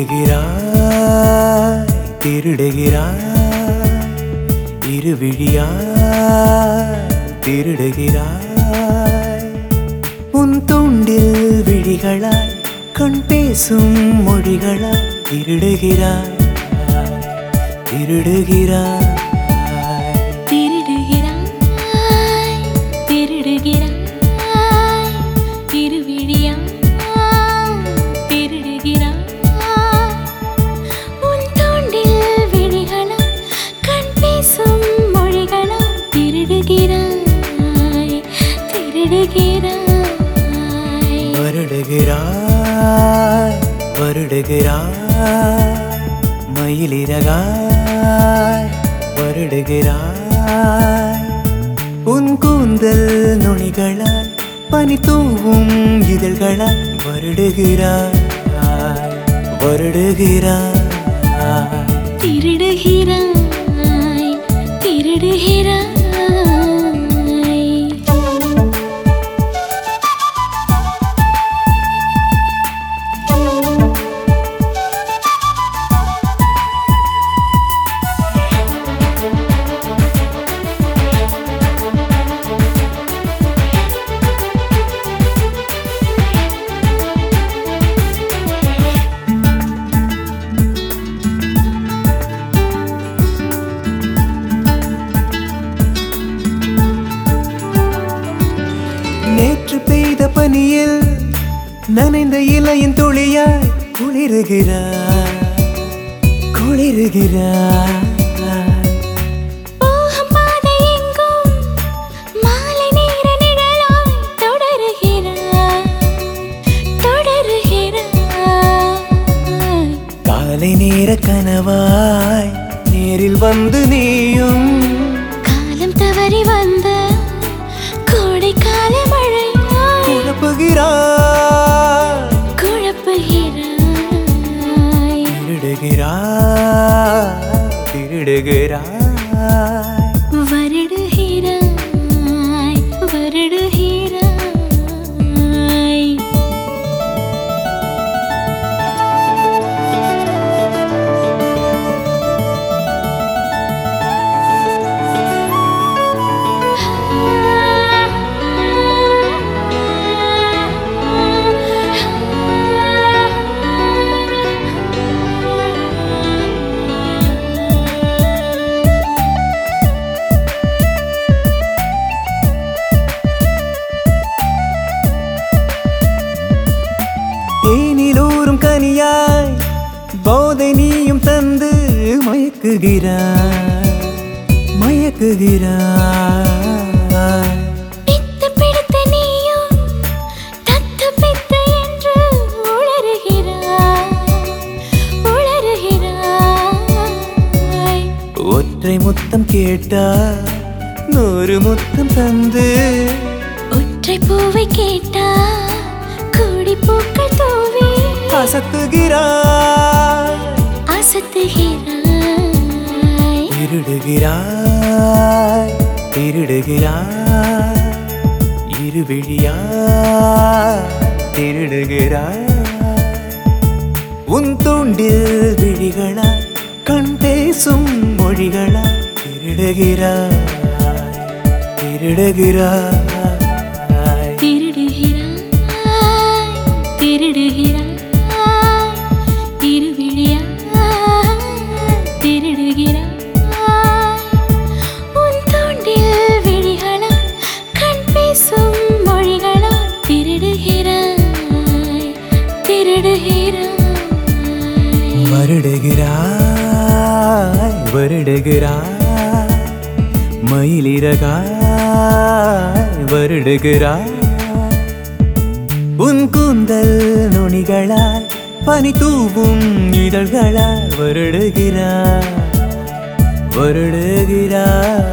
திருடுகிறாய் திருடுகிறாய் இருவிழியாய் திருடுகிறாய் உன் தூண்டில் விழிகளாய் கண் பேசும் மொழிகளாய் திருடுகிறாய் திருடுகிறாய் திருடுகிறாய் திருடுகிறாய் இருவிழியாய் திருடுகிறாய் உன் தோண்டில் விழிகளாய் கண் பேசும் மொழிகளாய் திருடுகிறாய் திருடுகிறாய் வருடுகிறாய் வருடுகிறாய் மயிலிறகாய் வருடுகிறாய் உன் கூந்தல் நுனிகளால் பனி தூவும் இதழ்களால் வருடுகிறாய் வருடுகிறாய் திருடுகிறாய் திருடுகிறாய் நேற்று பெய்த பனியில் நனைந்த இலையின் துளியாய் குளிருகிறாய் குளிருகிறாய் போகும் பாதை எங்கும் மாலை நேர நிழலாய் தொடருகிறாய் தொடருகிறாய் காலை நேர கனவாய் நேரில் வந்து நீயும் காலம் தவறி வந்த கோடைக்கால மழையாய் குழப்புகிறாய் குழப்புகிறாய் திருடுகிறாய் திருடுகிறாய் வருடுகிறாய் வருடுகிறாய் தேனிலூரும் கனியாய் போதை நீயும் தந்து மயக்குகிறாய் மயக்குகிறாய் பித்து பிடித்த நீயும் தத்து பித்து என்று உளறுகிறாய் உளறுகிறாய் ஒற்றை முத்தம் கேட்டா நூறு முத்தம் தந்து ஒற்றை பூவை கேட்டா கோடி பூக்கள் தூவி அசத்துகிறாய் அசத்துகிறாய் திருடுகிறாய் திருடுகிறாய் இருவிழியாய் திருடுகிறாய் உன் தூண்டில் விழிகளாய் கண் பேசும் மொழிகளாய் திருடுகிறாய் திருடுகிறாய் திருடுகிறாய் திருடுகிறாய் இருவிழியாய் திருடுகிறாய் உன் தோண்டில் விழிகளாய் கண் பேசும் மொழிகளாய் திருடுகிறாய் திருடுகிறாய் வருடுகிறாய் வருடுகிறாய் மயிலிறகாய் வருடுகிறாய் உன் கூந்தல் நுனிகளால் பனி தூவும் இதழ்களால் வருடுகிறாய் வருடுகிறாய்